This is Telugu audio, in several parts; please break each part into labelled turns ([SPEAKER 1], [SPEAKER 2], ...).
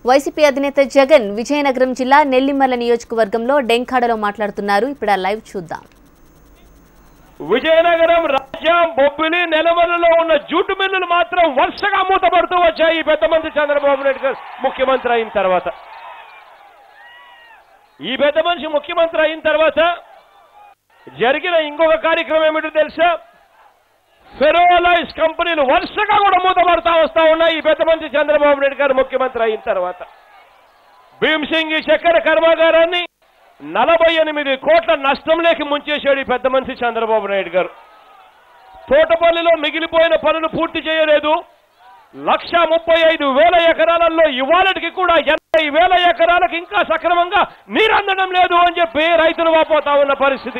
[SPEAKER 1] వైసీపీ అధినేత జగన్ విజయనగరం జిల్లా నెల్లిమర్ల నియోజకవర్గంలో డెంకాడలో మాట్లాడుతున్నారు ఇప్పుడు ఆ లైవ్ చూద్దాం
[SPEAKER 2] విజయనగరం రాజ్యం బొబ్బిలి నెలమలలో ఉన్న జూటు మిల్లులు మాత్రం వరుసగా మూతపడుతూ వచ్చాయి ఈ పెద్ద మంత్రి చంద్రబాబు నాయుడు గారు ముఖ్యమంత్రి అయిన తర్వాత ఈ పెద్ద మనిషి ముఖ్యమంత్రి అయిన తర్వాత జరిగిన ఇంకొక కార్యక్రమం ఏమిటో తెలుసా ఫెరోలైజ్ కంపెనీలు వరుసగా కూడా మూతపడతా వస్తా ఉన్నాయి ఈ పెద్ద మంత్రి చంద్రబాబు నాయుడు గారు ముఖ్యమంత్రి అయిన తర్వాత భీమ్సింగి చక్కెర కర్మాగారాన్ని నలభై ఎనిమిది కోట్ల నష్టంలోకి ముంచేశాడు ఈ పెద్ద మనిషి చంద్రబాబు నాయుడు గారు తోటపల్లిలో మిగిలిపోయిన పనులు పూర్తి చేయలేదు లక్ష ముప్పై ఐదు వేల ఎకరాలలో ఇవాళకి కూడా ఎనభై వేల ఎకరాలకు ఇంకా సక్రమంగా నీరు అందడం లేదు అని చెప్పి రైతులు వాపోతా ఉన్న పరిస్థితి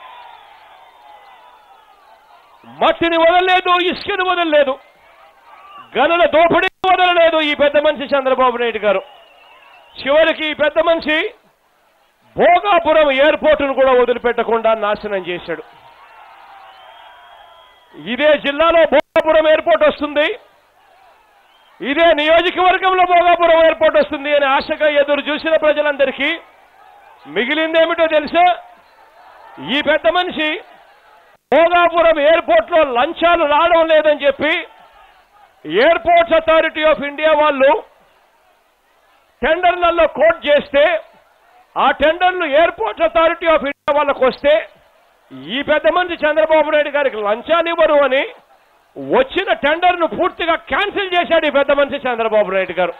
[SPEAKER 2] మట్టిని వదలలేదు ఇసుకని వదలలేదు గనుల దోపిడీ వదలలేదు ఈ పెద్ద మనిషి చంద్రబాబు నాయుడు గారు చివరికి ఈ పెద్ద మనిషి భోగాపురం ఎయిర్పోర్టును కూడా వదిలిపెట్టకుండా నాశనం చేశాడు ఇదే జిల్లాలో భోగాపురం ఎయిర్పోర్ట్ వస్తుంది ఇదే నియోజకవర్గంలో భోగాపురం ఎయిర్పోర్ట్ వస్తుంది అని ఆశగా ఎదురు చూసిన ప్రజలందరికీ మిగిలిందేమిటో తెలుసా ఈ పెద్ద మనిషి భోగాపురం ఎయిర్పోర్ట్ లో లంచాలు రావడం లేదని చెప్పి ఎయిర్పోర్ట్స్ అథారిటీ ఆఫ్ ఇండియా వాళ్ళు టెండర్లలో కోట్ చేస్తే ఆ టెండర్లు ఎయిర్పోర్ట్స్ అథారిటీ ఆఫ్ ఇండియా వాళ్ళకు వస్తే ఈ పెద్ద మంది చంద్రబాబు నాయుడు గారికి లంచాలు ఇవ్వరు అని వచ్చిన టెండర్ను పూర్తిగా క్యాన్సిల్ చేశాడు ఈ పెద్ద మనిషి చంద్రబాబు నాయుడు గారు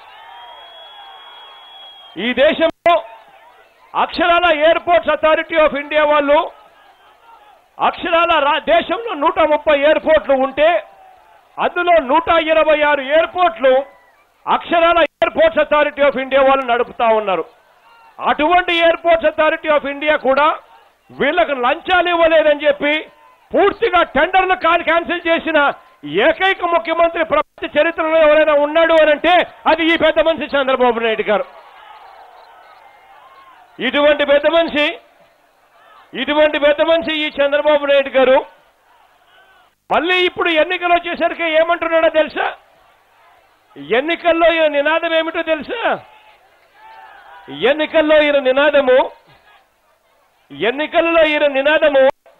[SPEAKER 2] ఈ దేశంలో అక్షరాల ఎయిర్పోర్ట్స్ అథారిటీ ఆఫ్ ఇండియా వాళ్ళు అక్షరాల రా- దేశంలో నూట ముప్పై ఎయిర్పోర్ట్లు ఉంటే అందులో నూట ఇరవై ఆరు ఎయిర్పోర్ట్లు అక్షరాల ఎయిర్పోర్ట్స్ అథారిటీ ఆఫ్ ఇండియా వాళ్ళు నడుపుతా ఉన్నారు అటువంటి ఎయిర్పోర్ట్స్ అథారిటీ ఆఫ్ ఇండియా కూడా వీళ్ళకు లంచాలు ఇవ్వలేదని చెప్పి పూర్తిగా టెండర్లు కాల్ క్యాన్సిల్ చేసిన ఏకైక ముఖ్యమంత్రి ప్రపంచ చరిత్రలో ఎవరైనా ఉన్నాడు అని అంటే అది ఈ పెద్ద మనిషి చంద్రబాబు నాయుడు గారు ఇటువంటి పెద్ద మనిషి ఇటువంటి పెద్ద మనిషి ఈ చంద్రబాబు నాయుడు గారు మళ్ళీ ఇప్పుడు ఎన్నికలు వచ్చేసరికి ఏమంటున్నాడో తెలుసా ఎన్నికల్లో ఈయన నినాదం ఏమిటో తెలుసా ఎన్నికల్లో ఈయన నినాదము ఎన్నికల్లో ఈయన నినాదము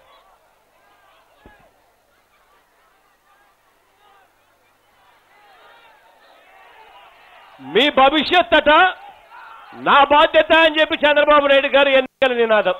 [SPEAKER 2] మీ భవిష్యత్ అట నా బాధ్యత అని చెప్పి చంద్రబాబు నాయుడు గారు ఎన్నికల నినాదం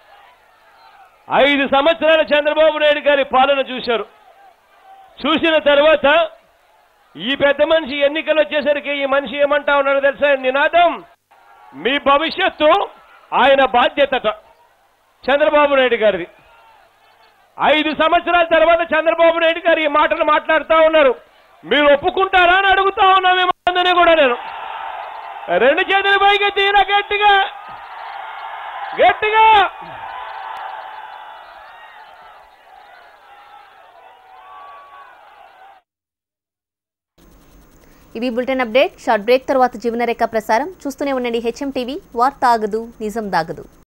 [SPEAKER 2] ఐదు సంవత్సరాల చంద్రబాబు నాయుడు గారి పాలన చూశారు చూసిన తర్వాత ఈ పెద్ద మనిషి ఎన్నికలు వచ్చేసరికి ఈ మనిషి ఏమంటా ఉన్నాడో తెలుసా నినాదం మీ భవిష్యత్తు ఆయన బాధ్యతట చంద్రబాబు నాయుడు గారిది ఐదు సంవత్సరాల తర్వాత చంద్రబాబు నాయుడు గారు ఈ మాటలు మాట్లాడుతూ ఉన్నారు మీరు ఒప్పుకుంటారా అని అడుగుతా ఉన్నామేమో అందరినీ కూడా నేను రెండు చేతుల పైకి తీరా గట్టిగా గట్టిగా
[SPEAKER 1] ఇవి బులెటిన్ అప్డేట్ షార్ట్ బ్రేక్ తర్వాత జీవనరేఖ ప్రసారం చూస్తూనే ఉండండి హెచ్ఎం టీవీ వార్త ఆగదు నిజం దాగదు